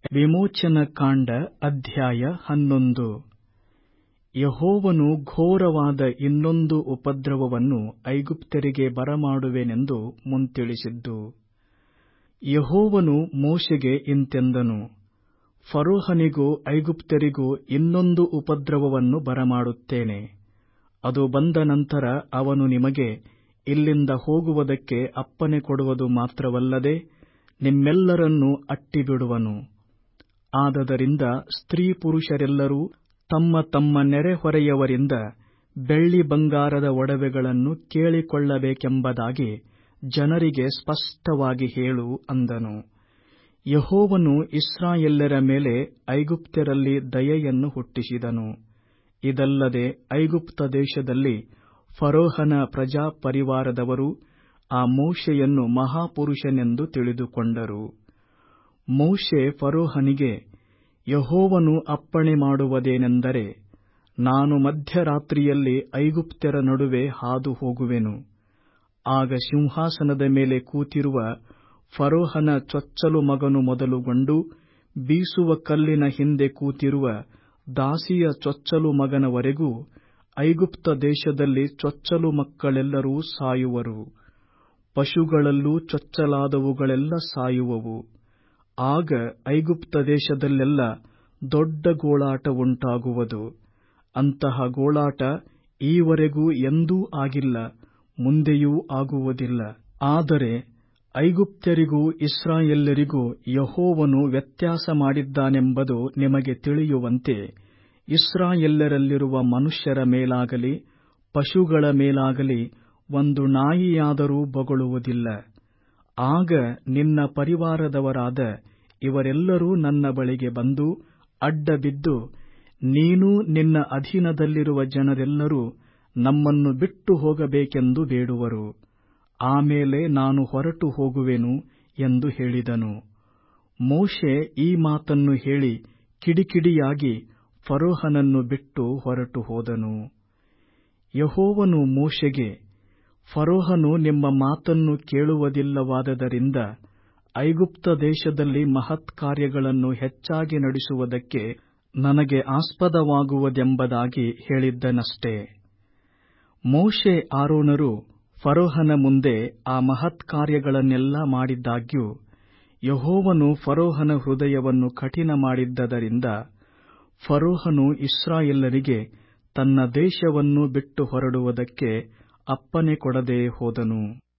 ವಿಮೋಚನಕಾಂಡ ಅಧ್ಯಾಯ ಹನ್ನೊಂದು ಯೆಹೋವನು ಘೋರವಾದ ಇನ್ನೊಂದು ಉಪದ್ರವವನ್ನು ಐಗುಪ್ತ್ಯರಿಗೆ ಬರಮಾಡುವೆನೆಂದು ಮುಂತಿಳಿಸಿದ್ದು ಯೆಹೋವನು ಮೋಶೆಗೆ ಇಂತೆಂದನು ಫರೋಹನಿಗೂ ಐಗುಪ್ತ್ಯರಿಗೂ ಇನ್ನೊಂದು ಉಪದ್ರವವನ್ನು ಬರಮಾಡುತ್ತೇನೆ ಅದು ಬಂದ ನಂತರ ಅವನು ನಿಮಗೆ ಇಲ್ಲಿಂದ ಹೋಗುವುದಕ್ಕೆ ಅಪ್ಪಣೆ ಕೊಡುವುದು ಮಾತ್ರವಲ್ಲದೆ ನಿಮ್ಮೆಲ್ಲರನ್ನೂ ಅಟ್ಟಿಬಿಡುವನು ಆದದರಿಂದ ಸ್ತ್ರೀ ಪುರುಷರೆಲ್ಲರೂ ತಮ್ಮ ತಮ್ಮ ನೆರೆಹೊರೆಯವರಿಂದ ಬೆಳ್ಳಿ ಬಂಗಾರದ ಒಡವೆಗಳನ್ನು ಕೇಳಿಕೊಳ್ಳಬೇಕೆಂಬುದಾಗಿ ಜನರಿಗೆ ಸ್ಪಷ್ಟವಾಗಿ ಹೇಳು ಅಂದನು ಯೆಹೋವನು ಇಸ್ರಾಯೇಲ್ಯರ ಮೇಲೆ ಐಗುಪ್ತ್ಯರಲ್ಲಿ ದಯೆಯನ್ನು ಹುಟ್ಟಿಸಿದನು ಇದಲ್ಲದೆ ಐಗುಪ್ತ ದೇಶದಲ್ಲಿ ಫರೋಹನ ಪ್ರಜಾಪರಿವಾರದವರು ಆ ಮೋಶೆಯನ್ನು ಮಹಾಪುರುಷನೆಂದು ತಿಳಿದುಕೊಂಡರು ಮೋಶೆ ಫರೋಹನಿಗೆ ಯೆಹೋವನು ಅಪ್ಪಣೆ ಮಾಡುವುದೇನೆಂದರೆ ನಾನು ಮಧ್ಯರಾತ್ರಿಯಲ್ಲಿ ಐಗುಪ್ತ್ಯರ ನಡುವೆ ಹಾದು ಹೋಗುವೆನು ಆಗ ಸಿಂಹಾಸನದ ಮೇಲೆ ಕೂತಿರುವ ಫರೋಹನ ಚೊಚ್ಚಲು ಮಗನು ಮೊದಲುಗೊಂಡು ಬೀಸುವ ಕಲ್ಲಿನ ಹಿಂದೆ ಕೂತಿರುವ ದಾಸಿಯ ಚೊಚ್ಚಲು ಮಗನವರೆಗೂ ಐಗುಪ್ತ ದೇಶದಲ್ಲಿ ಚೊಚ್ಚಲು ಮಕ್ಕಳೆಲ್ಲರೂ ಸಾಯುವರು ಪಶುಗಳಲ್ಲೂ ಚೊಚ್ಚಲಾದವುಗಳೆಲ್ಲ ಸಾಯುವವು ಆಗ ಐಗುಪ್ತ ದೇಶದಲ್ಲೆಲ್ಲ ದೊಡ್ಡ ಗೋಳಾಟ ಉಂಟಾಗುವುದು ಅಂತಹ ಗೋಳಾಟ ಈವರೆಗೂ ಎಂದೂ ಆಗಿಲ್ಲ ಮುಂದೆಯೂ ಆಗುವುದಿಲ್ಲ ಆದರೆ ಐಗುಪ್ತ್ಯರಿಗೂ ಇಸ್ರಾಯೇಲ್ಯರಿಗೂ ಯೆಹೋವನು ವ್ಯತ್ಯಾಸ ಮಾಡಿದ್ದಾನೆಂಬುದು ನಿಮಗೆ ತಿಳಿಯುವಂತೆ ಇಸ್ರಾಯೇಲ್ಯರಲ್ಲಿರುವ ಮನುಷ್ಯರ ಮೇಲಾಗಲಿ ಪಶುಗಳ ಮೇಲಾಗಲಿ ಒಂದು ನಾಯಿಯಾದರೂ ಬೊಗಳುವುದಿಲ್ಲ ಆಗ ನಿನ್ನ ಪರಿವಾರದವರಾದ ಇವರೆಲ್ಲರೂ ನನ್ನ ಬಳಿಗೆ ಬಂದು ಅಡ್ಡಬಿದ್ದು ನೀನೂ ನಿನ್ನ ಅಧೀನದಲ್ಲಿರುವ ಜನರೆಲ್ಲರೂ ನಮ್ಮನ್ನು ಬಿಟ್ಟು ಹೋಗಬೇಕೆಂದು ಬೇಡುವರು ಆಮೇಲೆ ನಾನು ಹೊರಟು ಹೋಗುವೆನು ಎಂದು ಹೇಳಿದನು ಮೋಶೆ ಈ ಮಾತನ್ನು ಹೇಳಿ ಕಿಡಿಕಿಡಿಯಾಗಿ ಫರೋಹನನ್ನು ಬಿಟ್ಟು ಹೊರಟು ಹೋದನು ಯೆಹೋವನು ಮೋಶೆಗೆ ಫರೋಹನು ನಿಮ್ಮ ಮಾತನ್ನು ಕೇಳುವುದಿಲ್ಲವಾದದರಿಂದ ಐಗುಪ್ತ ದೇಶದಲ್ಲಿ ಮಹತ್ಕಾರ್ಯಗಳನ್ನು ಹೆಚ್ಚಾಗಿ ನಡೆಸುವುದಕ್ಕೆ ನನಗೆ ಆಸ್ಪದವಾಗುವುದೆಂಬುದಾಗಿ ಹೇಳಿದ್ದನಷ್ಟೇ ಮೋಶೆ ಆರೋನರು ಫರೋಹನ ಮುಂದೆ ಆ ಮಹತ್ಕಾರ್ಯಗಳನ್ನೆಲ್ಲ ಮಾಡಿದ್ದಾಗ್ಯೂ ಯೆಹೋವನು ಫರೋಹನ ಹೃದಯವನ್ನು ಕಠಿಣ ಮಾಡಿದ್ದರಿಂದ ಫರೋಹನು ಇಸ್ರಾಯೇಲರಿಗೆ ತನ್ನ ದೇಶವನ್ನು ಬಿಟ್ಟು ಹೊರಡುವುದಕ್ಕೆ ಅಪ್ಪಣೆ ಕೊಡದೆ ಹೋದನು